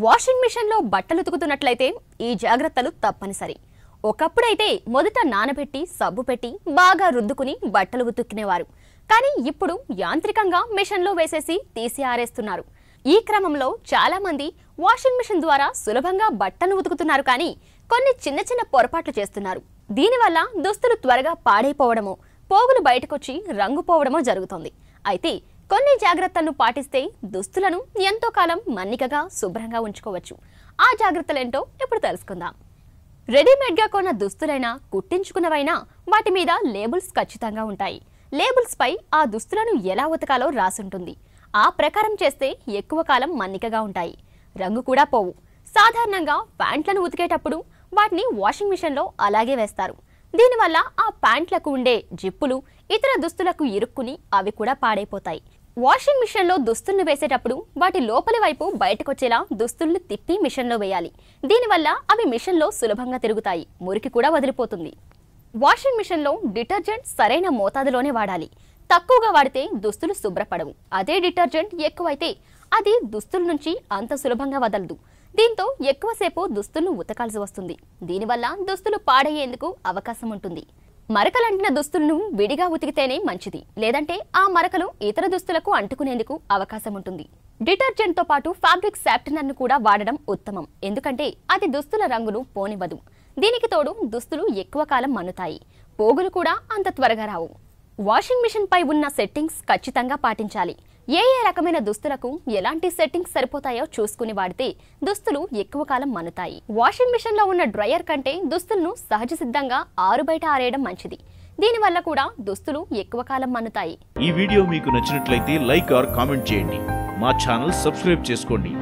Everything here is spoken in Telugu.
వాషింగ్ మిషన్లో బట్టలు ఉతుకుతున్నట్లయితే ఈ జాగ్రత్తలు తప్పనిసరి ఒకప్పుడైతే మొదట నానబెట్టి సబ్బు పెట్టి బాగా రుద్దుకుని బట్టలు ఉతుక్కునేవారు కానీ ఇప్పుడు యాంత్రికంగా మిషన్లో వేసేసి తీసి ఆరేస్తున్నారు ఈ క్రమంలో చాలా మంది వాషింగ్ మిషన్ ద్వారా సులభంగా బట్టలు ఉతుకుతున్నారు కానీ కొన్ని చిన్న చిన్న పొరపాట్లు చేస్తున్నారు దీనివల్ల దుస్తులు త్వరగా పాడైపోవడమో పోగులు బయటకొచ్చి రంగు పోవడమో జరుగుతోంది అయితే కొన్ని జాగ్రత్తలను పాటిస్తే దుస్తులను ఎంతో కాలం మన్నికగా శుభ్రంగా ఉంచుకోవచ్చు ఆ జాగ్రత్తలేంటో ఇప్పుడు తెలుసుకుందాం రెడీమేడ్గా కొన్న దుస్తులైనా కుట్టించుకున్నవైనా వాటి మీద లేబుల్స్ ఖచ్చితంగా ఉంటాయి లేబుల్స్ పై ఆ దుస్తులను ఎలా ఉతకాలో రాసుంటుంది ఆ ప్రకారం చేస్తే ఎక్కువ కాలం మన్నికగా ఉంటాయి రంగు కూడా పోవు సాధారణంగా ప్యాంట్లను ఉతికేటప్పుడు వాటిని వాషింగ్ మిషన్లో అలాగే వేస్తారు దీనివల్ల ఆ ప్యాంట్లకు ఉండే జిప్పులు ఇతర దుస్తులకు ఇరుక్కుని అవి కూడా పాడైపోతాయి వాషింగ్ మిషన్లో దుస్తుల్ని వేసేటప్పుడు వాటి లోపలి వైపు బయటకొచ్చేలా దుస్తుల్ని తిప్పి మిషన్లో వేయాలి దీనివల్ల అవి మిషన్లో సులభంగా తిరుగుతాయి మురికి కూడా వదిలిపోతుంది వాషింగ్ మిషన్లో డిటర్జెంట్ సరైన మోతాదులోనే వాడాలి తక్కువగా వాడితే దుస్తులు శుభ్రపడవు అదే డిటర్జెంట్ ఎక్కువైతే అది దుస్తుల నుంచి అంత సులభంగా వదలదు దీంతో ఎక్కువసేపు దుస్తులను ఉతకాల్సి వస్తుంది దీనివల్ల దుస్తులు పాడయ్యేందుకు అవకాశం ఉంటుంది మరకలంటిన దుస్తులను విడిగా ఉతికితేనే మంచిది లేదంటే ఆ మరకలు ఇతర దుస్తులకు అంటుకునేందుకు అవకాశం ఉంటుంది డిటర్జెంట్ తో పాటు ఫ్యాబ్రిక్ శాప్టనర్ ను కూడా వాడడం ఉత్తమం ఎందుకంటే అది దుస్తుల రంగును పోనివ్వదు దీనికి తోడు దుస్తులు ఎక్కువ కాలం మన్నుతాయి పోగులు కూడా అంత త్వరగా రావు వాషింగ్ మిషన్ పై ఉన్న సెట్టింగ్స్ ఖచ్చితంగా పాటించాలి ఏ ఏ రకమైన దుస్తులకు ఎలాంటి సెట్టింగ్స్ సరిపోతాయో చూసుకుని వాడితే దుస్తులు ఎక్కువ కాలం మన్నుతాయి వాషింగ్ మిషన్ లో ఉన్న డ్రయర్ కంటే దుస్తులను సహజ సిద్ధంగా ఆరు బయట ఆరేయడం మంచిది దీనివల్ల కూడా దుస్తులు ఎక్కువ కాలం మన్నుతాయి ఈ వీడియో మీకు నచ్చినట్లయితే లైక్ ఆర్ కామెంట్ చేయండి మా ఛానల్ సబ్స్క్రైబ్ చేసుకోండి